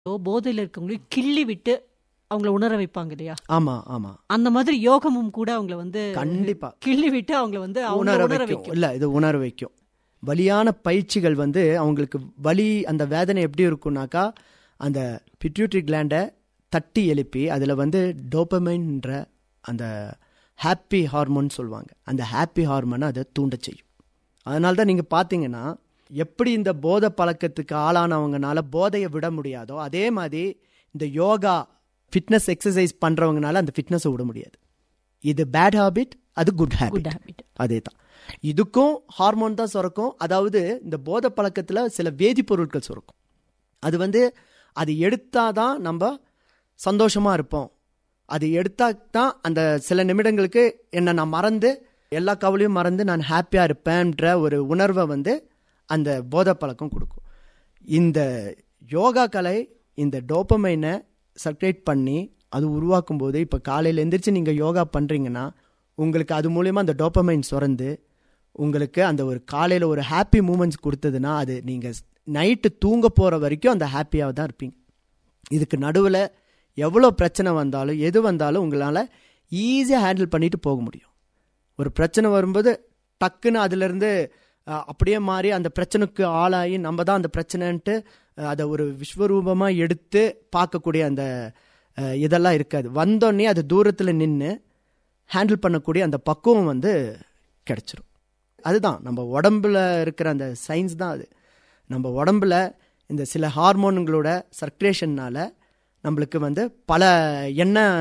போதையில இருக்கவங்களையும் கிள்ளி விட்டு அவங்கள உணர வைப்பாங்க இல்லையா ஆமா ஆமா அந்த மாதிரி யோகமும் கூட அவங்கள வந்து கண்டிப்பா கிள்ளி விட்டு அவங்கள வந்து அவங்கள உணர உணர வைக்கும் வைக்கும் இல்ல இது உணர வைக்கும் வலியான பயிற்சிகள் வந்து அவங்களுக்கு வலி அந்த வேதனை எப்படி இருக்கும்னாக்கா அந்த பிட்யூட்ரி கிளாண்டை தட்டி எழுப்பி அதில் வந்து டோப்பமைன்ற அந்த ஹாப்பி ஹார்மோன் சொல்லுவாங்க அந்த ஹாப்பி ஹார்மோனை அதை தூண்ட செய்யும் அதனால தான் நீங்கள் பார்த்தீங்கன்னா எப்படி இந்த போதை பழக்கத்துக்கு ஆளானவங்கனால போதையை விட முடியாதோ அதே மாதிரி இந்த யோகா ஃபிட்னஸ் எக்ஸசைஸ் பண்ணுறவங்கனால அந்த ஃபிட்னஸை விட முடியாது இது பேட் ஹாபிட் அது குட் ஹாபிட் குட் ஹேபிட் அதே தான் இதுக்கும் ஹார்மோன் தான் சுரக்கும் அதாவது இந்த போதை பழக்கத்தில் சில வேதிப்பொருட்கள் சுரக்கும் அது வந்து அது எடுத்தாதான் நம்ம சந்தோஷமா இருப்போம் அது எடுத்தா தான் அந்த சில நிமிடங்களுக்கு என்னை நான் மறந்து எல்லா கவலையும் மறந்து நான் ஹாப்பியாக இருப்பேன்ற ஒரு உணர்வை வந்து அந்த போதை பழக்கம் கொடுக்கும் இந்த யோகா கலை இந்த டோப்பமைனை சர்க்குலேட் பண்ணி அது உருவாக்கும் போது இப்போ காலையில் எந்திரிச்சு நீங்கள் யோகா பண்ணுறீங்கன்னா உங்களுக்கு அது மூலயமா அந்த டோப்பமைன் சுரந்து உங்களுக்கு அந்த ஒரு காலையில் ஒரு ஹாப்பி மூமெண்ட்ஸ் கொடுத்ததுன்னா அது நீங்கள் நைட்டு தூங்க போகிற வரைக்கும் அந்த ஹாப்பியாக தான் இருப்பீங்க இதுக்கு நடுவில் எவ்வளோ பிரச்சனை வந்தாலும் எது வந்தாலும் உங்களால் ஈஸியாக ஹேண்டில் பண்ணிட்டு போக முடியும் ஒரு பிரச்சனை வரும்போது டக்குன்னு அதுலேருந்து அஹ், அப்படியே மாறி அந்த பிரச்சனைக்கு ஆளாகி நம்ம தான் அந்த பிரச்சனைன்ட்டு அஹ், அதை ஒரு விஸ்வரூபமாக எடுத்து பார்க்கக்கூடிய அந்த அஹ், இதெல்லாம் இருக்காது வந்தோடனே அது தூரத்தில் நின்று ஹேண்டில் பண்ணக்கூடிய அந்த பக்குவம் வந்து கிடைச்சிரும் அதுதான் நம்ம உடம்புல இருக்கிற அந்த சயின்ஸ் தான் அது நம்ம உடம்புல இந்த சில ஹார்மோன்களோட சர்க்குலேஷன்னால நம்மளுக்கு வந்து பல எண்ணெய்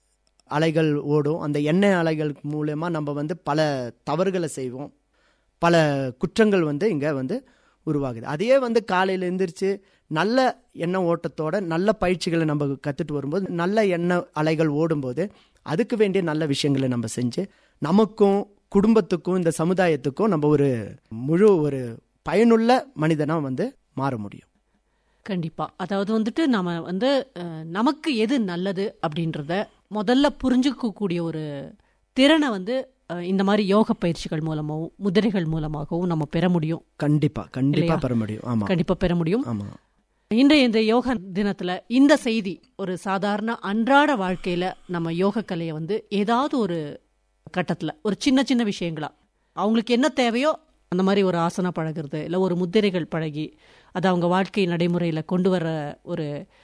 அலைகள் ஓடும் அந்த எண்ணெய் அலைகள் மூலயமா நம்ம வந்து பல தவறுகளை செய்வோம் பல குற்றங்கள் வந்து இங்கே வந்து உருவாகுது அதையே வந்து காலையில் எந்திரிச்சு நல்ல எண்ணெய் ஓட்டத்தோட நல்ல பயிற்சிகளை நம்ம கற்றுட்டு வரும்போது நல்ல எண்ணெய் அலைகள் ஓடும்போது அதுக்கு வேண்டிய நல்ல விஷயங்களை நம்ம செஞ்சு நமக்கும் குடும்பத்துக்கும் இந்த சமுதாயத்துக்கும் நம்ம ஒரு முழு ஒரு பயனுள்ள மனிதனாக வந்து மாற முடியும் கண்டிப்பா அதாவது வந்துட்டு நாம வந்து அஹ், நமக்கு எது நல்லது அப்படின்றத முதல்ல புரிஞ்சுக்கக்கூடிய ஒரு திறனை வந்து அஹ், இந்த மாதிரி யோக பயிற்சிகள் மூலமாகவும் முதிரைகள் மூலமாகவும் நம்ம பெற முடியும் கண்டிப்பா கண்டிப்பா இல்லையா? பெற முடியும் ஆமா கண்டிப்பா பெற முடியும் ஆமா இன்றைய இந்த யோக தினத்துல இந்த செய்தி ஒரு சாதாரண அன்றாட வாழ்க்கையில நம்ம யோக கலையை வந்து ஏதாவது ஒரு கட்டத்துல ஒரு சின்ன சின்ன விஷயங்களா அவங்களுக்கு என்ன தேவையோ அந்த மாதிரி ஒரு ஆசனா பழகுறது இல்லை ஒரு முத்திரைகள் பழகி அதை அவங்க வாழ்க்கை நடைமுறையில கொண்டு வர ஒரு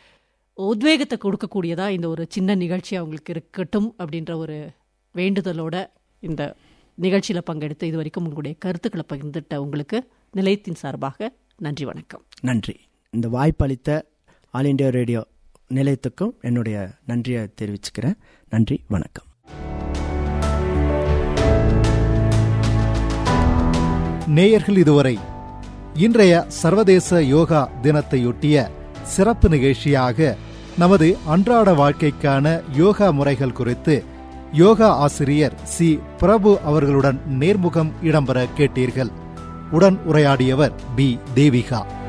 உத்வேகத்தை கொடுக்கக்கூடியதா இந்த ஒரு சின்ன நிகழ்ச்சி அவங்களுக்கு இருக்கட்டும் அப்படின்ற ஒரு வேண்டுதலோட இந்த நிகழ்ச்சியில பங்கெடுத்து இது வரைக்கும் உங்களுடைய கருத்துக்களை பகிர்ந்துட்ட உங்களுக்கு நிலையத்தின் சார்பாக நன்றி வணக்கம் நன்றி இந்த வாய்ப்பளித்த ஆல் இண்டியா ரேடியோ நிலையத்துக்கும் என்னுடைய நன்றியை தெரிவிச்சுக்கிறேன் நன்றி வணக்கம் நேயர்கள் இதுவரை இன்றைய சர்வதேச யோகா தினத்தையொட்டிய சிறப்பு நிகழ்ச்சியாக நமது அன்றாட வாழ்க்கைக்கான யோகா முறைகள் குறித்து யோகா ஆசிரியர் சி பிரபு அவர்களுடன் நேர்முகம் இடம்பெற கேட்டீர்கள் உடன் உரையாடியவர் பி தேவிகா